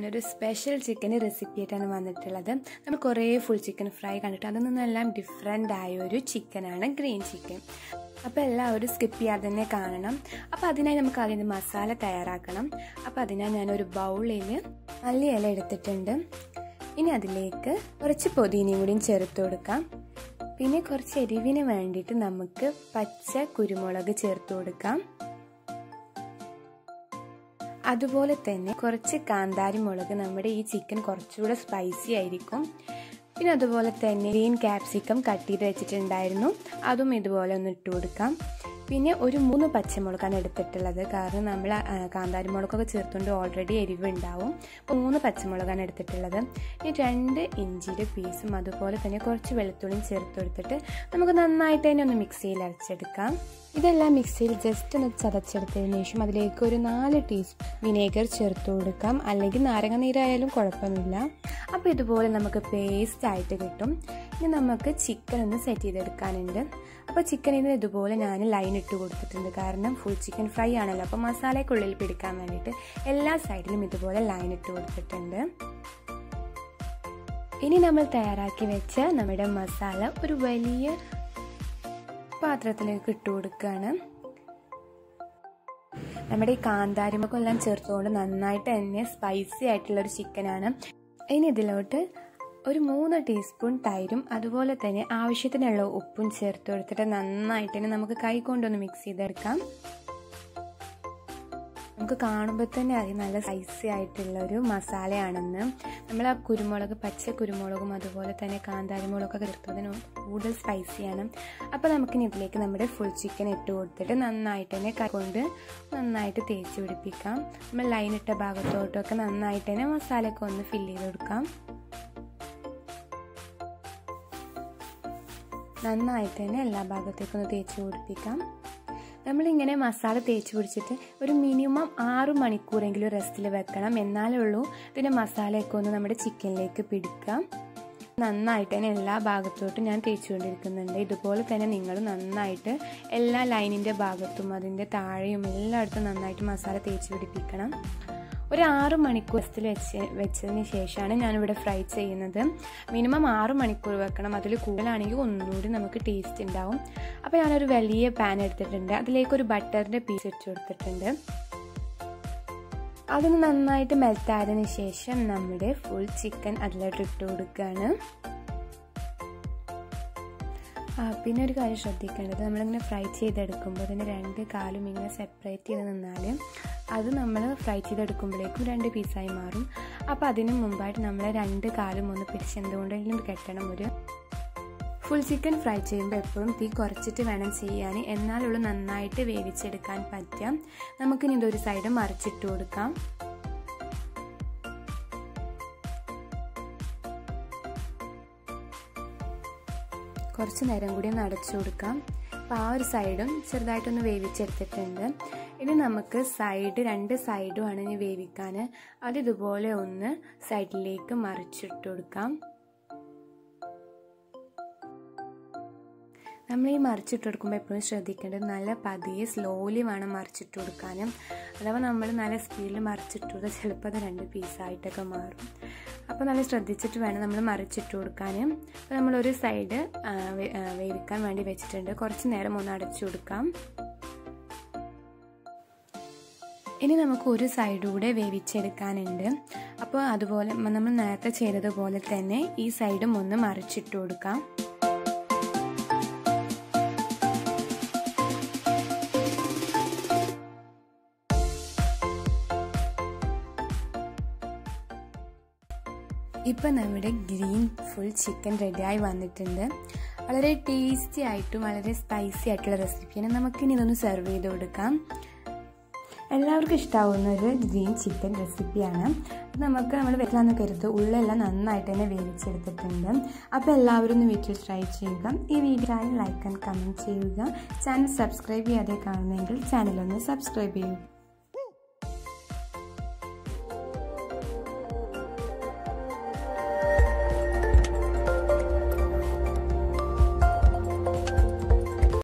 ഞാനൊരു special chicken recipe ആയിട്ടാണ് വന്നിട്ടുള്ളത് നമ്മൾ കുറേ ഫുൾ ചിക്കൻ ഫ്രൈ കണ്ടിട്ട് അതിൽ നിന്നെല്ലാം ഡിഫറെൻ്റ് ആയ ഒരു ചിക്കനാണ് ഗ്രീൻ ചിക്കൻ അപ്പോൾ എല്ലാവരും സ്കിപ്പ് ചെയ്യാതെ തന്നെ കാണണം അപ്പോൾ അതിനായി നമുക്ക് അതിൻ്റെ മസാല തയ്യാറാക്കണം അപ്പോൾ അതിനായി ഞാനൊരു ബൗളിൽ മല്ലി ഇല എടുത്തിട്ടുണ്ട് ഇനി അതിലേക്ക് കുറച്ച് പൊതിനയും കൂടിയും ചേർത്ത് കൊടുക്കാം പിന്നെ കുറച്ച് എരിവിന് വേണ്ടിയിട്ട് നമുക്ക് പച്ച കുരുമുളക് ചേർത്ത് കൊടുക്കാം അതുപോലെ തന്നെ കുറച്ച് കാന്താരി മുളക് നമ്മുടെ ഈ ചിക്കൻ കുറച്ചുകൂടെ സ്പൈസി ആയിരിക്കും പിന്നെ അതുപോലെ തന്നെ ഗ്രീൻ ക്യാപ്സിക്കം കട്ട് ചെയ്ത് വെച്ചിട്ടുണ്ടായിരുന്നു അതും ഇതുപോലെ ഒന്ന് ഇട്ട് കൊടുക്കാം പിന്നെ ഒരു മൂന്ന് പച്ചമുളകാണ് എടുത്തിട്ടുള്ളത് കാരണം നമ്മൾ കാന്താരി മുളകൊക്കെ ചേർത്തുകൊണ്ട് ഓൾറെഡി എരിവ് ഉണ്ടാവും അപ്പോൾ മൂന്ന് പച്ചമുളകാണ് എടുത്തിട്ടുള്ളത് ഇനി രണ്ട് ഇഞ്ചിയുടെ പീസും അതുപോലെ തന്നെ കുറച്ച് വെളുത്തുള്ളിയും ചേർത്ത് കൊടുത്തിട്ട് നമുക്ക് നന്നായിട്ട് തന്നെ ഒന്ന് മിക്സിയിൽ അരച്ചെടുക്കാം ഇതെല്ലാം മിക്സിയിൽ ജസ്റ്റ് ഒന്ന് ചതച്ചെടുത്തതിന് ശേഷം അതിലേക്ക് ഒരു നാല് ടീസ്പൂൺ വിനേഗർ ചേർത്ത് കൊടുക്കാം അല്ലെങ്കിൽ നാരങ്ങ നീരായാലും കുഴപ്പമില്ല അപ്പോൾ ഇതുപോലെ നമുക്ക് പേസ്റ്റ് ആയിട്ട് കിട്ടും ഇനി നമുക്ക് ചിക്കൻ ഒന്ന് സെറ്റ് ചെയ്തെടുക്കാനുണ്ട് അപ്പോൾ ചിക്കൻ ഇത് ഇതുപോലെ ഞാൻ ലൈൻ ഇട്ട് കൊടുത്തിട്ടുണ്ട് കാരണം ഫുൾ ചിക്കൻ ഫ്രൈ ആണല്ലോ അപ്പോൾ മസാലയ്ക്കുള്ളിൽ പിടിക്കാൻ വേണ്ടിയിട്ട് എല്ലാ സൈഡിലും ഇതുപോലെ ലൈൻ ഇട്ട് കൊടുത്തിട്ടുണ്ട് ഇനി നമ്മൾ തയ്യാറാക്കി വെച്ച നമ്മുടെ മസാല ഒരു വലിയ പാത്രത്തിലേക്ക് ഇട്ട് കൊടുക്കുകയാണ് നമ്മുടെ ഈ കാന്താരിമൊക്കെ എല്ലാം ചേർത്തുകൊണ്ട് നന്നായിട്ട് തന്നെ സ്പൈസി ആയിട്ടുള്ള ഒരു ചിക്കനാണ് ഇനി ഇതിലോട്ട് ഒരു മൂന്ന് ടീസ്പൂൺ തൈരും അതുപോലെ തന്നെ ആവശ്യത്തിനുള്ള ഉപ്പും ചേർത്ത് കൊടുത്തിട്ട് നന്നായിട്ട് തന്നെ നമുക്ക് കൈ കൊണ്ടൊന്ന് മിക്സ് ചെയ്തെടുക്കാം നമുക്ക് കാണുമ്പോൾ തന്നെ അറിയാം നല്ല സ്പൈസി ആയിട്ടുള്ള ഒരു മസാലയാണെന്ന് നമ്മൾ ആ കുരുമുളക് പച്ച കുരുമുളകും അതുപോലെ തന്നെ കാന്താരി മുളകൊക്കെ ചേർത്തതിന് കൂടുതൽ സ്പൈസിയാണ് അപ്പോൾ നമുക്കിനി ഇതിലേക്ക് നമ്മുടെ ഫുൾ ചിക്കൻ ഇട്ട് കൊടുത്തിട്ട് നന്നായിട്ട് തന്നെ കൊണ്ട് നന്നായിട്ട് തേച്ച് പിടിപ്പിക്കാം നമ്മൾ ലൈൻ ഇട്ട ഭാഗത്തോട്ടൊക്കെ നന്നായിട്ട് തന്നെ മസാലയൊക്കെ ഒന്ന് ഫില്ല് ചെയ്ത് കൊടുക്കാം നന്നായിട്ട് തന്നെ എല്ലാ ഭാഗത്തേക്കും ഒന്ന് തേച്ച് പിടിപ്പിക്കാം നമ്മളിങ്ങനെ മസാല തേച്ച് പിടിച്ചിട്ട് ഒരു മിനിമം ആറ് മണിക്കൂറെങ്കിലും റെസ്റ്റിൽ വെക്കണം എന്നാലേ ഉള്ളൂ ഇതിൻ്റെ മസാലയൊക്കെ ഒന്ന് നമ്മുടെ ചിക്കനിലേക്ക് പിടിക്കാം നന്നായിട്ട് തന്നെ എല്ലാ ഭാഗത്തോട്ടും ഞാൻ തേച്ചുകൊണ്ടിരിക്കുന്നുണ്ട് ഇതുപോലെ തന്നെ നിങ്ങൾ നന്നായിട്ട് എല്ലാ ലൈനിൻ്റെ ഭാഗത്തും അതിൻ്റെ താഴെയും എല്ലായിടത്തും നന്നായിട്ട് മസാല തേച്ച് പിടിപ്പിക്കണം ഒരു ആറ് മണിക്കൂർ റെസ്റ്റിൽ വെച്ച് വെച്ചതിന് ശേഷമാണ് ഞാനിവിടെ ഫ്രൈ ചെയ്യുന്നത് മിനിമം ആറ് മണിക്കൂർ വെക്കണം അതിൽ കൂടുതലാണെങ്കിൽ ഒന്നുകൂടി നമുക്ക് ടേസ്റ്റ് ഉണ്ടാവും അപ്പോൾ ഞാനൊരു വലിയ പാൻ എടുത്തിട്ടുണ്ട് അതിലേക്ക് ഒരു ബട്ടറിൻ്റെ പീസ് ഇട്ട് കൊടുത്തിട്ടുണ്ട് അതൊന്ന് നന്നായിട്ട് മെൽറ്റായതിനു ശേഷം നമ്മുടെ ഫുൾ ചിക്കൻ അതിലോട്ട് ഇട്ട് കൊടുക്കുകയാണ് പിന്നെ ഒരു കാര്യം ശ്രദ്ധിക്കേണ്ടത് നമ്മളിങ്ങനെ ഫ്രൈ ചെയ്തെടുക്കുമ്പോൾ അതിൻ്റെ രണ്ട് കാലും ഇങ്ങനെ സെപ്പറേറ്റ് ചെയ്ത് നിന്നാൽ അത് നമ്മൾ ഫ്രൈ ചെയ്തെടുക്കുമ്പോഴേക്കും രണ്ട് പീസായി മാറും അപ്പോൾ അതിന് മുമ്പായിട്ട് നമ്മൾ രണ്ട് കാലും ഒന്ന് പിടിച്ച് എന്തുകൊണ്ടെങ്കിലും കെട്ടണം ഒരു ഫുൾ ചിക്കൻ ഫ്രൈ ചെയ്യുമ്പോൾ എപ്പോഴും തീ കുറച്ചിട്ട് വേണം ചെയ്യാൻ എന്നാലുള്ള നന്നായിട്ട് വേവിച്ചെടുക്കാൻ പറ്റാം നമുക്കിനി ഇതൊരു സൈഡ് മറിച്ചിട്ട് കൊടുക്കാം കുറച്ച് നേരം കൂടി ഒന്ന് അടച്ചു കൊടുക്കാം അപ്പോൾ ആ ഒരു സൈഡും ചെറുതായിട്ടൊന്ന് വേവിച്ചെടുത്തിട്ടുണ്ട് ഇനി നമുക്ക് സൈഡ് രണ്ട് സൈഡുമാണ് ഇനി വേവിക്കാൻ അത് ഇതുപോലെ ഒന്ന് സൈഡിലേക്ക് മറിച്ചിട്ട് കൊടുക്കാം നമ്മൾ ഈ മറിച്ചിട്ട് കൊടുക്കുമ്പോൾ എപ്പോഴും ശ്രദ്ധിക്കേണ്ടത് നല്ല പതിയെ സ്ലോലി വേണം മറിച്ചിട്ട് കൊടുക്കാനും അഥവാ നമ്മൾ നല്ല സ്പീഡിൽ മറിച്ചിട്ട് കൊടുത്താൽ ചിലപ്പോൾ അത് രണ്ട് പീസായിട്ടൊക്കെ മാറും അപ്പോൾ നല്ല ശ്രദ്ധിച്ചിട്ട് വേണം നമ്മൾ മറിച്ചിട്ട് കൊടുക്കാനും അപ്പോൾ നമ്മളൊരു സൈഡ് വേവിക്കാൻ വേണ്ടി വെച്ചിട്ടുണ്ട് കുറച്ച് നേരം ഒന്ന് അടച്ചു കൊടുക്കാം ഇനി നമുക്ക് ഒരു സൈഡ് കൂടെ വേവിച്ചെടുക്കാനുണ്ട് അപ്പോൾ അതുപോലെ നമ്മൾ നേരത്തെ ചെയ്തതുപോലെ തന്നെ ഈ സൈഡും ഒന്ന് മറിച്ചിട്ട് കൊടുക്കാം ഇപ്പം നമ്മുടെ ഗ്രീൻ ഫുൾ ചിക്കൻ റെഡിയായി വന്നിട്ടുണ്ട് വളരെ ടേസ്റ്റി ആയിട്ടും വളരെ സ്പൈസി ആയിട്ടുള്ള റെസിപ്പിയാണ് നമുക്കിനി ഇതൊന്ന് സെർവ് ചെയ്ത് കൊടുക്കാം എല്ലാവർക്കും ഇഷ്ടമാവുന്ന ഒരു ഗ്രീൻ ചിക്കൻ റെസിപ്പിയാണ് നമുക്ക് നമ്മൾ വെക്കാമെന്ന് കരുത് ഉള്ളെല്ലാം നന്നായിട്ട് തന്നെ വേവിച്ചെടുത്തിട്ടുണ്ട് അപ്പോൾ എല്ലാവരും ഒന്ന് വീട്ടിൽ ട്രൈ ചെയ്യുക ഈ വീഡിയോ ലൈക്ക് ആൻഡ് കമൻറ്റ് ചെയ്യുക ചാനൽ സബ്സ്ക്രൈബ് ചെയ്യാതെ കാണുന്നെങ്കിൽ ചാനലൊന്ന് സബ്സ്ക്രൈബ് ചെയ്യൂ